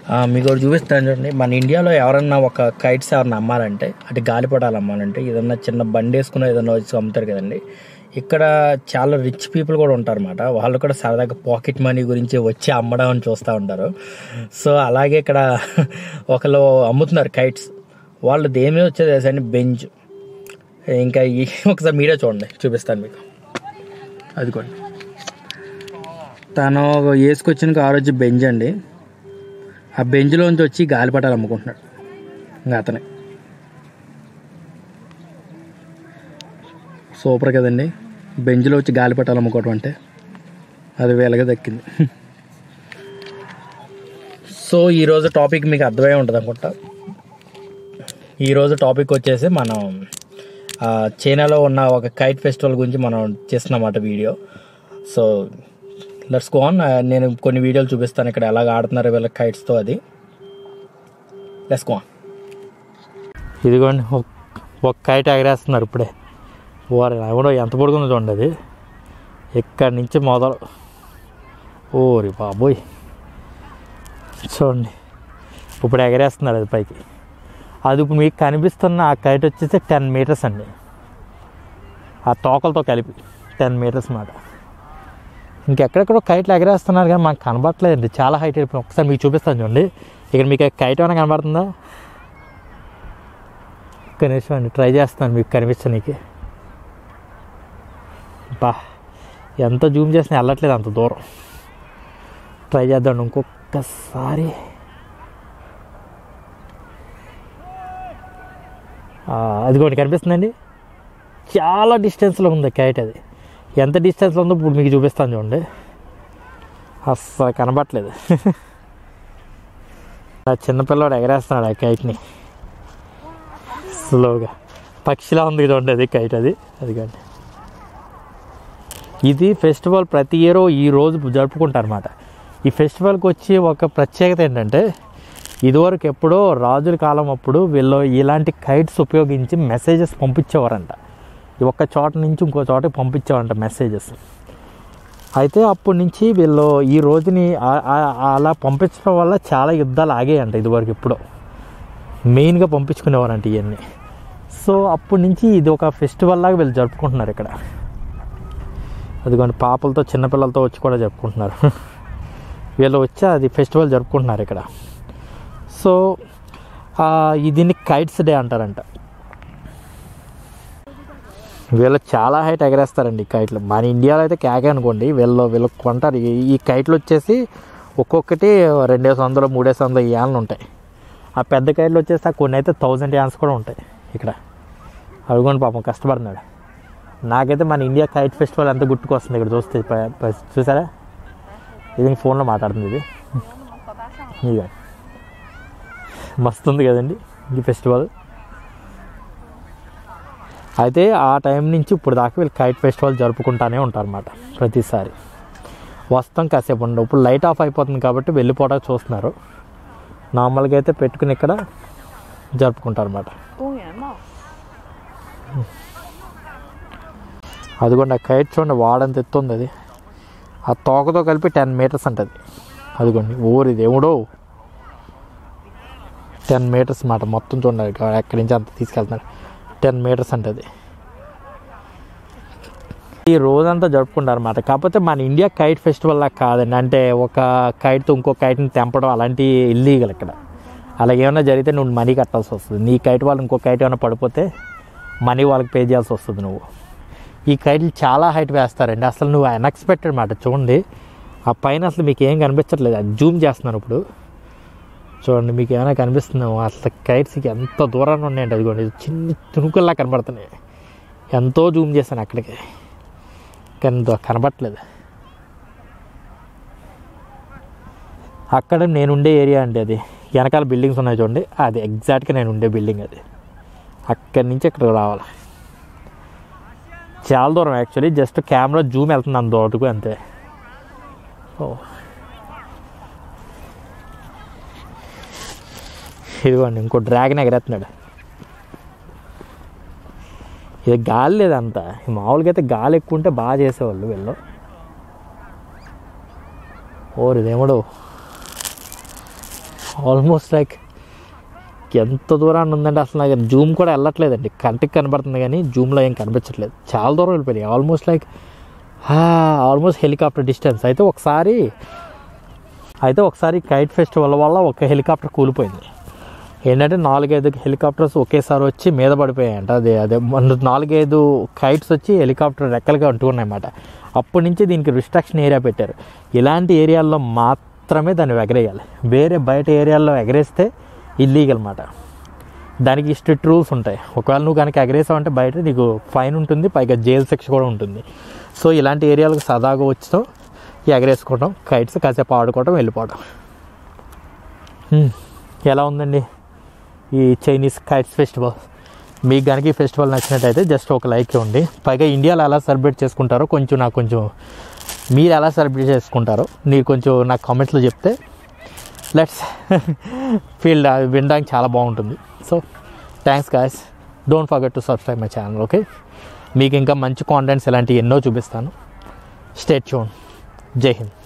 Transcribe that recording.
ఆ, మీకు ఒకటి చూపిస్తాను చూడండి మన ఇండియాలో ఎవరన్నా ఒక కైట్స్ ఎవరన్నా అమ్మాలంటే అంటే గాలిపటాలు అమ్మాలంటే ఏదన్నా చిన్న బండి వేసుకుని ఏదన్నా వచ్చి అమ్ముతారు కదండి ఇక్కడ చాలా రిచ్ పీపుల్ కూడా ఉంటారు అనమాట వాళ్ళు కూడా సరదాగా పాకెట్ మనీ గురించి వచ్చి అమ్మడం అని చూస్తూ ఉంటారు సో అలాగే ఇక్కడ ఒకళ్ళు అమ్ముతున్నారు కైట్స్ వాళ్ళు దేని మీద వచ్చేది తెలుసండి బెంచ్ ఇంకా ఈ ఒకసారి మీరే చూడండి చూపిస్తాను మీకు అదిగోండి తను వేసుకొచ్చిన కారు వచ్చి బెంజ్ అండి ఆ బెంజ్లోంచి వచ్చి గాలిపటాలు అమ్ముకుంటున్నాడు ఇంకా అతనే సూపర్ కదండి బెంజ్లో వచ్చి గాలిపటాలు అమ్ముకోవటం అంటే అది వేలగా దక్కింది సో ఈరోజు టాపిక్ మీకు అర్థమై ఉంటుంది అనుకుంటా ఈరోజు టాపిక్ వచ్చేసి మనం ఆ, చైనాలో ఉన్న ఒక కైట్ ఫెస్టివల్ గురించి మనం చేస్తున్నమాట video so let's go on నేను కొన్ని వీడియోలు చూపిస్తాను ఇక్కడ ఎలాగ ఆడుతున్నారు వీళ్ళ కైట్స్తో అది లెట్స్ గో ఆన్ ఇదిగోండి ఒక కైట్ ఎగరేస్తున్నారు ఇప్పుడే వారు ఎవడో ఎంత పొడుగుందో చూడండి అది ఇక్కడి నుంచి మొదలు ఓరి బాబోయ్ చూడండి ఇప్పుడు ఎగరేస్తున్నారు అది పైకి అది ఇప్పుడు మీకు కనిపిస్తున్న ఆ కైట్ వచ్చేసి టెన్ మీటర్స్ అండి ఆ తోకలతో కలిపి టెన్ మీటర్స్ మాట ఇంకెక్కడెక్కడో కైట్లు ఎగరేస్తున్నారు కానీ మాకు కనబడట్లేదండి చాలా హైట్ అయిపోయింది ఒకసారి మీకు చూపిస్తాను చూడండి ఇక్కడ మీకు కైట్ ఏమైనా కనబడుతుందా ఒక్క నిమిషం అండి ట్రై చేస్తాను మీకు కనిపించనీకి బా ఎంత జూమ్ చేసినా వెళ్ళట్లేదు అంత దూరం ట్రై చేద్దాం ఇంకొకసారి ఆ, అదిగోండి కనిపిస్తుందండి చాలా డిస్టెన్స్లో ఉంది కైట్ అది ఎంత డిస్టెన్స్లో ఉందో ఇప్పుడు మీకు చూపిస్తాను చూడండి అస్సలు కనబట్లేదు ఆ చిన్నపిల్లవాడు ఎగరేస్తున్నాడు ఆ కైట్ని స్లోగా పక్షిలా ఉంది చూడండి అది కైట్ అది అదిగోండి ఇది ఫెస్టివల్ ప్రతి ఇయర్ ఈ రోజు జరుపుకుంటారన్నమాట ఈ ఫెస్టివల్కి వచ్చి ఒక ప్రత్యేకత ఏంటంటే ఇదివరకు ఎప్పుడో రాజుల కాలం అప్పుడు వీళ్ళు ఇలాంటి కైట్స్ ఉపయోగించి మెసేజెస్ పంపించేవారంట ఈ ఒక్క చోట నుంచి ఇంకో చోటకి పంపించేవారంట మెసేజెస్ అయితే అప్పటి నుంచి వీళ్ళు ఈ రోజుని ఆ- ఆ- అలా పంపించడం వల్ల చాలా యుద్ధాలు ఆగాయంట ఇదివరకు ఎప్పుడో మెయిన్గా పంపించుకునేవారంట ఇవన్నీ సో అప్పటి నుంచి ఇది ఒక ఫెస్టివల్ లాగా వీళ్ళు జరుపుకుంటున్నారు ఇక్కడ అదిగోండి పాపలతో చిన్నపిల్లలతో వచ్చి కూడా జరుపుకుంటున్నారు వీళ్ళు వచ్చి అది ఫెస్టివల్ జరుపుకుంటున్నారు ఇక్కడ సో ఆ, ఈ దీన్ని కైట్స్ డే అంటారంట వీళ్ళు చాలా హైట్ ఎగరేస్తారండి ఈ కైట్లు మన ఇండియాలో అయితే కేకే అనుకోండి వీళ్ళు వీళ్ళు కొంటారు ఈ- ఈ కైట్లు వచ్చేసి ఒక్కొక్కటి రెండేసి వందలు మూడేసి వందలు ఈ యాన్లు ఉంటాయి ఆ పెద్ద కైట్లు వచ్చేసి ఆ కొన్ని అయితే థౌజండ్ యాన్స్ కూడా ఉంటాయి ఇక్కడ అడుగుని పాపం కష్టపడుతున్నాడు నాకైతే మన ఇండియా కైట్ ఫెస్టివల్ ఎంత గుర్తుకొస్తుంది ఇక్కడ చూస్తే ప- ప- చూసారా ఇది ఫోన్లో మాట్లాడుతుంది ఇది ఇదిగో మస్తు ఉంది కదండి ఈ ఫెస్టివల్ అయితే ఆ టైం నుంచి ఇప్పుడు దాకా వీళ్ళు కైట్ ఫెస్టివల్ జరుపుకుంటానే ఉంటారన్నమాట ప్రతిసారి వస్తాం కాసేపు ఉండవు ఇప్పుడు లైట్ ఆఫ్ అయిపోతుంది కాబట్టి వెళ్ళిపోవడానికి చూస్తున్నారు నార్మల్గా అయితే పెట్టుకుని ఇక్కడ జరుపుకుంటారు అన్నమాట 公园嘛， అదిగోండి ఆ కైట్ చూడండి వాడంత ఎత్తుంది అది ఆ తోకతో కలిపి టెన్ మీటర్స్ అంటది అదిగోండి ఊరి దేవుడో టెన్ మీటర్స్ మాట మొత్తం చూడండి ఇక్కడ ఎక్కడి నుంచి అంత తీసుకెళ్తున్నారు టెన్ మీటర్స్ అంటది ఈ రోజంతా జరుపుకుంటారు అన్నమాట కాకపోతే మన ఇండియా కైట్ ఫెస్టివల్ లాగా కాదండి అంటే ఒక కైట్తో ఇంకో కైట్ని తెంపడం అలాంటి ఇల్లీగల్ ఇక్కడ అలా ఏమైనా జరిగితే నువ్వు మనీ కట్టాల్సి వస్తుంది నీ కైట్ వాళ్ళు ఇంకో కైట్ ఏమైనా పడిపోతే మనీ వాళ్ళకి పే చేయాల్సి వస్తుంది నువ్వు ఈ కైట్లు చాలా హైట్ వేస్తారండి అసలు నువ్వు అన్ఎక్స్పెక్టెడ్ మాట చూడండి ఆ పైన అసలు మీకు ఏం కనిపించట్లేదు అది జూమ్ చేస్తున్నాను ఇప్పుడు చూడండి మీకు ఏమైనా కనిపిస్తున్నావు అసలు కైట్స్కి ఎంత దూరాన్ని ఉన్నాయండి అదిగోండి చిన్న తుణుకుల్లా కనబడుతున్నాయి ఎంతో జూమ్ చేశాను అక్కడికి కానీ దో- కనబడట్లేదు అక్కడ నేను ఉండే ఏరియా అండి అది వెనకాల బిల్డింగ్స్ ఉన్నాయి చూడండి అది ఎగ్జాక్ట్గా నేను ఉండే బిల్డింగ్ అది అక్కడి నుంచి ఇక్కడికి రావాలి చాలా దూరం యాక్చువల్లీ జస్ట్ కెమెరా జూమ్ వెళ్తుంది అంత దూరకు అంతే ఓ ఇదిగోండి ఇంకో డ్రాగన్ ఎగరేస్తున్నాడు ఇది గాలి లేదంతా మామూలుగా అయితే గాలి ఎక్కువ ఉంటే బాగా చేసేవాళ్ళు వీళ్ళు ఓరి దేవుడు ఆల్మోస్ట్ లైక్ ఎంత దూరాన్ని ఉందంటే అసలు నాకు జూమ్ కూడా వెళ్ళట్లేదండి కంటికి కనబడుతుంది కానీ జూమ్లో ఏం కనిపించట్లేదు చాలా దూరం వెళ్ళిపోయాయి almost like almost helicopter distance అయితే ఒకసారి అయితే ఒకసారి కైట్ ఫెస్టివల్ వల్ల ఒక హెలికాప్టర్ కూలిపోయింది ఏంటంటే నాలుగైదు హెలికాప్టర్స్ ఒకేసారి వచ్చి మీద పడిపోయాయంట అదే అదే మన నాలుగైదు కైట్స్ వచ్చి హెలికాప్టర్ రెక్కలుగా అంటున్నాయి అన్నమాట అప్పటి నుంచి దీనికి రిస్ట్రక్షన్ ఏరియా పెట్టారు ఇలాంటి ఏరియాల్లో మాత్రమే దాన్ని ఎగరేయాలి వేరే బయట ఏరియాల్లో ఎగరేస్తే ఇల్లీగల్ అన్నమాట దానికి స్ట్రిక్ట్ రూల్స్ ఉంటాయి ఒకవేళ నువ్వు కనుక ఎగరేసావు అంటే బయట నీకు ఫైన్ ఉంటుంది పైగా జైలు శిక్ష కూడా ఉంటుంది సో ఇలాంటి ఏరియాలకు సదాగా వచ్చాం ఎగరేసుకోవడం కైట్స్ కాసేపు ఆడుకోవడం వెళ్ళిపోవడం హ్మ్. ఎలా ఉందండి ఈ చైనీస్ కైట్స్ ఫెస్టివల్ మీకు కనుక ఈ ఫెస్టివల్ నచ్చినట్టయితే జస్ట్ ఒక లైక్ ఇవ్వండి పైగా ఇండియాలో ఎలా సెలబ్రేట్ చేసుకుంటారో కొంచెం నాకు కొంచెం మీరు ఎలా సెలబ్రేట్ చేసుకుంటారో మీరు కొంచెం నాకు కామెంట్స్లో చెప్తే లెట్స్ ఫీల్ వినడానికి చాలా బాగుంటుంది so thanks guys don't forget to subscribe my channel okay మీకు ఇంకా మంచి కాంటెంట్స్ ఇలాంటివి ఎన్నో చూపిస్తాను స్టేట్ చూన్ జై హింద్